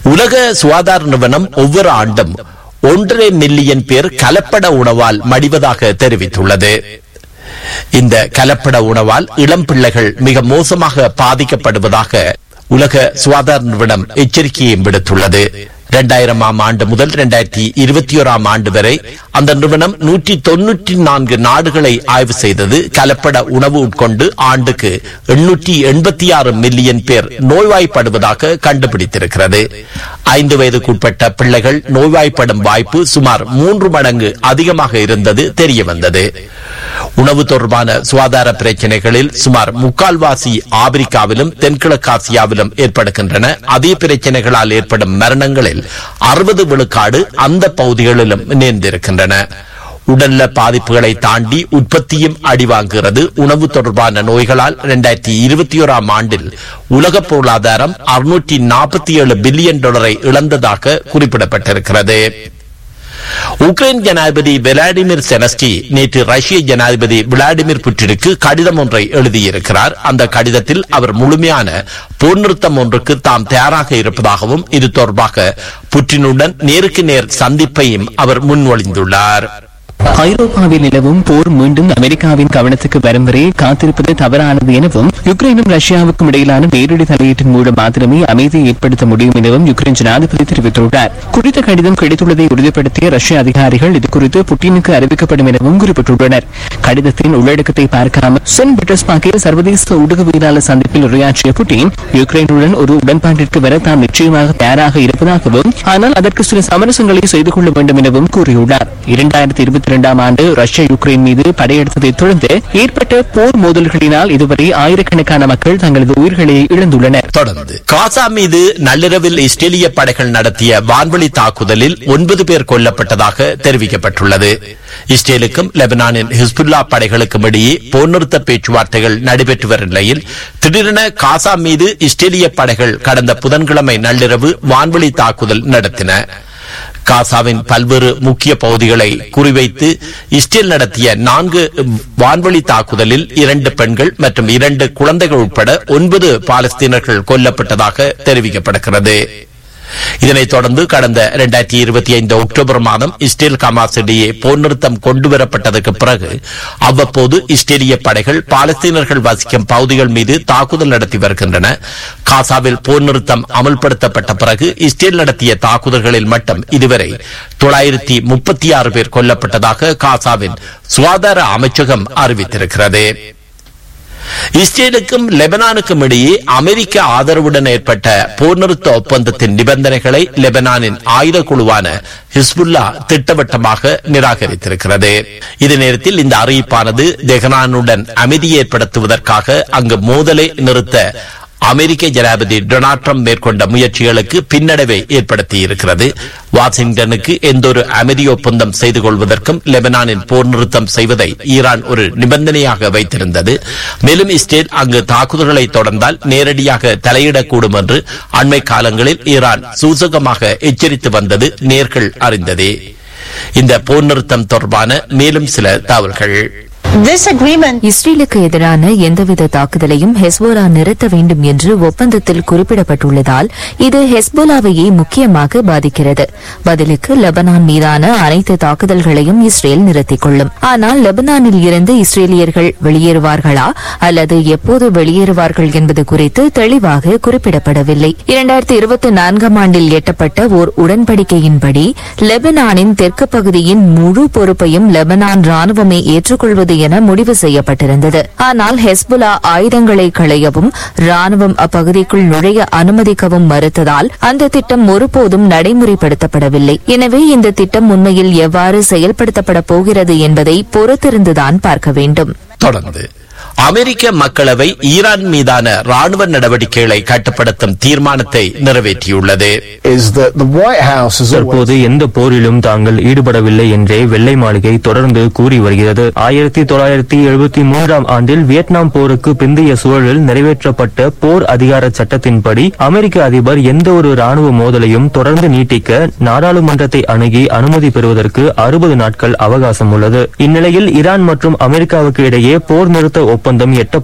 உலக சுகாதார நிறுவனம் ஒவ்வொரு ஆண்டும் ஒன்றரை மில்லியன் பேர் கலப்பட உணவால் மடிவதாக தெரிவித்துள்ளது இந்த கலப்பட உணவால் இளம் பிள்ளைகள் மிக மோசமாக பாதிக்கப்படுவதாக உலக சுகாதார நிறுவனம் எச்சரிக்கையும் விடுத்துள்ளது இரண்டாயிரமாம் ஆண்டு முதல் இரண்டாயிரத்தி இருபத்தி ஓராம் ஆண்டு வரை அந்த நிறுவனம் நூற்றி தொன்னூற்றி நான்கு நாடுகளை ஆய்வு செய்தது கலப்பட உணவு உட்கொண்டு ஆண்டுக்கு எண்ணூற்றி எண்பத்தி ஆறு மில்லியன் பேர் நோய்வாய்ப்படுவதாக கண்டுபிடித்திருக்கிறது ஐந்து வயதுக்குட்பட்ட பிள்ளைகள் நோய்வாய்ப்படும் வாய்ப்பு சுமார் மூன்று மடங்கு அதிகமாக இருந்தது தெரிய வந்தது உணவு தொடர்பான சுகாதார பிரச்சனைகளில் சுமார் முக்கால்வாசி ஆப்பிரிக்காவிலும் தென்கிழக்காசியாவிலும் ஏற்படுகின்றன அதே பிரச்சனைகளால் ஏற்படும் மரணங்களில் அறுபது விழுக்காடு அந்த பகுதிகளிலும் நேர்ந்திருக்கின்றன உடல்ல பாதிப்புகளை தாண்டி உற்பத்தியும் அடிவாங்குகிறது உணவு தொடர்பான நோய்களால் இரண்டாயிரத்தி இருபத்தி ஓராம் ஆண்டில் உலக பொருளாதாரம் அறுநூற்றி நாற்பத்தி ஏழு பில்லியன் டாலரை இழந்ததாக குறிப்பிடப்பட்டிருக்கிறது உக்ரைன் ஜனாதிபதி விளாடிமிர் செனஸ்கி நேற்று ரஷ்ய ஜனாதிபதி விளாடிமிர் புட்டினுக்கு கடிதம் ஒன்றை எழுதியிருக்கிறார் அந்த கடிதத்தில் அவர் முழுமையான போர் நிறுத்தம் ஒன்றுக்கு தாம் தயாராக இருப்பதாகவும் இது தொடர்பாக புட்டினுடன் நேருக்கு நேர் சந்திப்பையும் அவர் முன்மொழிந்துள்ளார் ஐரோப்பாவில் நிலவும் போர் மீண்டும் அமெரிக்காவின் கவனத்துக்கு வரும் வரை காத்திருப்பது தவறானது எனவும் யுக்ரைனும் ரஷ்யாவுக்கும் இடையிலான நேரடி தலையீட்டின் மூலம் மாத்திரமே அமைதியை ஏற்படுத்த முடியும் எனவும் யுக்ரைன் ஜனாதிபதி தெரிவித்துள்ளார் குறித்த கடிதம் கிடைத்துள்ளதை உறுதிப்படுத்திய ரஷ்ய அதிகாரிகள் இதுகுறித்து புட்டினுக்கு அறிவிக்கப்படும் எனவும் குறிப்பிட்டுள்ளனர் கடிதத்தின் உள்ளடக்கத்தை பார்க்காமல் சென்ட் பீட்டர்ஸ்பர்க்கில் சர்வதேச ஊடகவியலாளர் சந்திப்பில் உரையாற்றிய புட்டின் யுக்ரைனுடன் ஒரு உடன்பாட்டிற்கு வர தாம் நிச்சயமாக தயாராக இருப்பதாகவும் ஆனால் அதற்கு சில சமரசங்களை செய்து கொள்ள வேண்டும் எனவும் கூறியுள்ளார் இரண்டாயிரத்தி இருபத்தி இரண்டாம் ஆண்டு ரஷ்யா யுக்ரைன் மீது படையெடுத்ததைத் தொடர்ந்து ஏற்பட்ட போர் மோதல்களினால் இதுவரை ஆயிரக்கணக்கான மக்கள் தங்களது உயிர்களை இழந்துள்ளனர் தொடர்ந்து காசா மீது நள்ளிரவில் இஸ்ரேலிய படைகள் நடத்திய வான்வழி தாக்குதலில் ஒன்பது பேர் கொல்லப்பட்டதாக தெரிவிக்கப்பட்டுள்ளது இஸ்ரேலுக்கும் லெபனானின் ஹிஸ்புல்லா படைகளுக்கும் இடையே போர் நிறுத்த பேச்சுவார்த்தைகள் நடைபெற்று வரும் நிலையில் திடீரென காசா மீது இஸ்ரேலிய படைகள் கடந்த புதன்கிழமை நள்ளிரவு வான்வழி தாக்குதல் நடத்தின காசாவின் பல்வேறு முக்கிய பகுதிகளை குறிவைத்து இஸ்ரேல் நடத்திய நான்கு வான்வழி தாக்குதலில் இரண்டு பெண்கள் மற்றும் இரண்டு குழந்தைகள் உட்பட ஒன்பது பாலஸ்தீனர்கள் கொல்லப்பட்டதாக தெரிவிக்கப்படுகிறது இதனைத் தொடர்ந்து கடந்த இரண்டாயிரத்தி இருபத்தி ஐந்து அக்டோபர் மாதம் இஸ்ரேல் கமாஸ் இடையே போர் நிறுத்தம் கொண்டுவரப்பட்டதற்கு பிறகு அவ்வப்போது இஸ்ரேலிய படைகள் பாலஸ்தீனர்கள் வசிக்கும் பகுதிகள் மீது தாக்குதல் நடத்தி வருகின்றன காசாவில் போர் நிறுத்தம் அமல்படுத்தப்பட்ட பிறகு இஸ்ரேல் நடத்திய தாக்குதல்களில் மட்டும் இதுவரை தொள்ளாயிரத்தி முப்பத்தி ஆறு பேர் கொல்லப்பட்டதாக காசாவின் சுகாதார அமைச்சகம் அறிவித்திருக்கிறது இஸ்ரேலுக்கும் லெபனானுக்கும் இடையே அமெரிக்க ஆதரவுடன் ஏற்பட்ட போர் நிறுத்த ஒப்பந்தத்தின் நிபந்தனைகளை லெபனானின் ஆயுத குழுவான ஹிஸ்புல்லா திட்டவட்டமாக நிராகரித்திருக்கிறது இதே நேரத்தில் இந்த அறிவிப்பானது தெஹ்ரானுடன் அமைதி ஏற்படுத்துவதற்காக அங்கு மோதலை நிறுத்த அமெரிக்க ஜனாதிபதி டொனால்ட் ட்ரம்ப் மேற்கொண்ட முயற்சிகளுக்கு பின்னடைவை ஏற்படுத்தி இருக்கிறது வாஷிங்டனுக்கு எந்தொரு அமைதி ஒப்பந்தம் செய்து கொள்வதற்கும் லெபனானின் போர் நிறுத்தம் செய்வதை ஈரான் ஒரு நிபந்தனையாக வைத்திருந்தது மேலும் இஸ்ரேல் அங்கு தாக்குதல்களை தொடர்ந்தால் நேரடியாக தலையிடக்கூடும் என்று அண்மை காலங்களில் ஈரான் சூசகமாக எச்சரித்து வந்தது நேர்கள் அறிந்ததே இந்த போர் நிறுத்தம் தொடர்பான மேலும் சில தகவல்கள் This agreement இஸ்ரேலுக்கு எதிரான எந்தவித தாக்குதலையும் ஹெஸ்போலா நிறுத்த வேண்டும் என்று ஒப்பந்தத்தில் குறிப்பிடப்பட்டுள்ளதால் இது ஹெஸ்போலாவையே முக்கியமாக பாதிக்கிறது பதிலுக்கு லெபனான் மீதான அனைத்து தாக்குதல்களையும் இஸ்ரேல் நிறுத்திக் கொள்ளும் ஆனால் லெபனானில் இருந்து இஸ்ரேலியர்கள் வெளியேறுவார்களா அல்லது எப்போது வெளியேறுவார்கள் என்பது குறித்து தெளிவாக குறிப்பிடப்படவில்லை இரண்டாயிரத்தி இருபத்தி நான்காம் ஆண்டில் எட்டப்பட்ட ஓர் உடன்படிக்கையின்படி லெபனானின் தெற்கு பகுதியின் முழு பொறுப்பையும் லெபனான் ராணுவமே ஏற்றுக்கொள்வது என முடிவு செய்யப்பட்டிருந்தது ஆனால் ஹெஸ்புலா ஆயுதங்களை களையவும் ராணுவம் அப்பகுதிக்குள் நுழைய அனுமதிக்கவும் மறுத்ததால் அந்த திட்டம் ஒருபோதும் நடைமுறைப்படுத்தப்படவில்லை எனவே இந்த திட்டம் உண்மையில் எவ்வாறு செயல்படுத்தப்பட போகிறது என்பதை பொறுத்திருந்துதான் பார்க்க வேண்டும் தொடர்ந்து அமெரிக்க மக்களவை ஈரான் மீதான ராணுவ நடவடிக்கைகளை கட்டுப்படுத்தும் தீர்மானத்தை நிறைவேற்றியுள்ளது is that the White House has always தற்போது எந்த போரிலும் தாங்கள் ஈடுபடவில்லை என்றே வெள்ளை மாளிகை தொடர்ந்து கூறி வருகிறது ஆயிரத்தி தொள்ளாயிரத்தி எழுபத்தி மூன்றாம் ஆண்டில் வியட்நாம் போருக்கு பிந்தைய சூழலில் நிறைவேற்றப்பட்ட போர் அதிகார சட்டத்தின்படி அமெரிக்க அதிபர் எந்த ஒரு ராணுவ மோதலையும் தொடர்ந்து நீட்டிக்க நாடாளுமன்றத்தை அணுகி அனுமதி பெறுவதற்கு அறுபது நாட்கள் அவகாசம் உள்ளது இந்நிலையில் ஈரான் மற்றும் அமெரிக்காவுக்கு இடையே போர் நிறுத்த ஒப்பந்தம் எட்ட